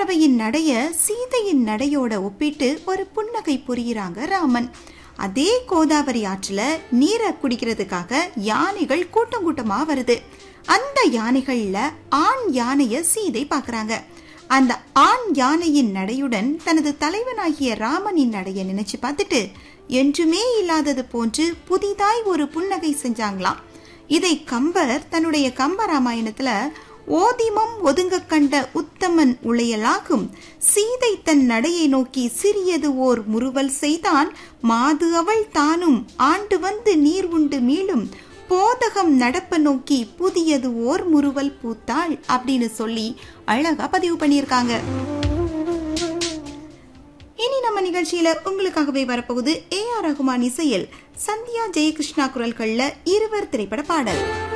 பறவையின் நடைய சீதையின் நடையோட ஒப்பிட்டு ஒரு புன்னகை புரியுறாங்க ராமன் அதே கோதாவரி ஆற்றுல நீரை குடிக்கிறதுக்காக யானைகள் கூட்டம் கூட்டமா வருது அந்த யானைகள்ல ஆண் யானைய சீதை பாக்குறாங்க அந்த ஆண் யானையின் நடையுடன் தனது தலைவனாகிய ராமனின் நடைய நினைச்சு பார்த்துட்டு என்றுமே இல்லாதது போன்று புதிதாய் ஒரு புன்னகை செஞ்சாங்களாம் இதை கம்பர் தன்னுடைய கம்ப ராமாயணத்துல ஓதிமம் ஒதுங்க கண்ட உத்தமன் உளையலாகும் சீதை தன் நடையை நோக்கி சிறியது ஓர் முறுவல் செய்தான் மாது அவள் தானும் ஆண்டு வந்து நீர் உண்டு மீளும் போதகம் நடப்ப நோக்கி புதியது ஓர் முறுவல் பூத்தாள் அப்படின்னு சொல்லி அழகா பதிவு பண்ணியிருக்காங்க இனி நம்ம நிகழ்ச்சியில உங்களுக்காகவே வரப்போகுது ஏ ஆர் ரகுமான் இசையில் சந்தியா ஜெயகிருஷ்ணா குரல்கள்ல இருவர் திரைப்பட பாடல்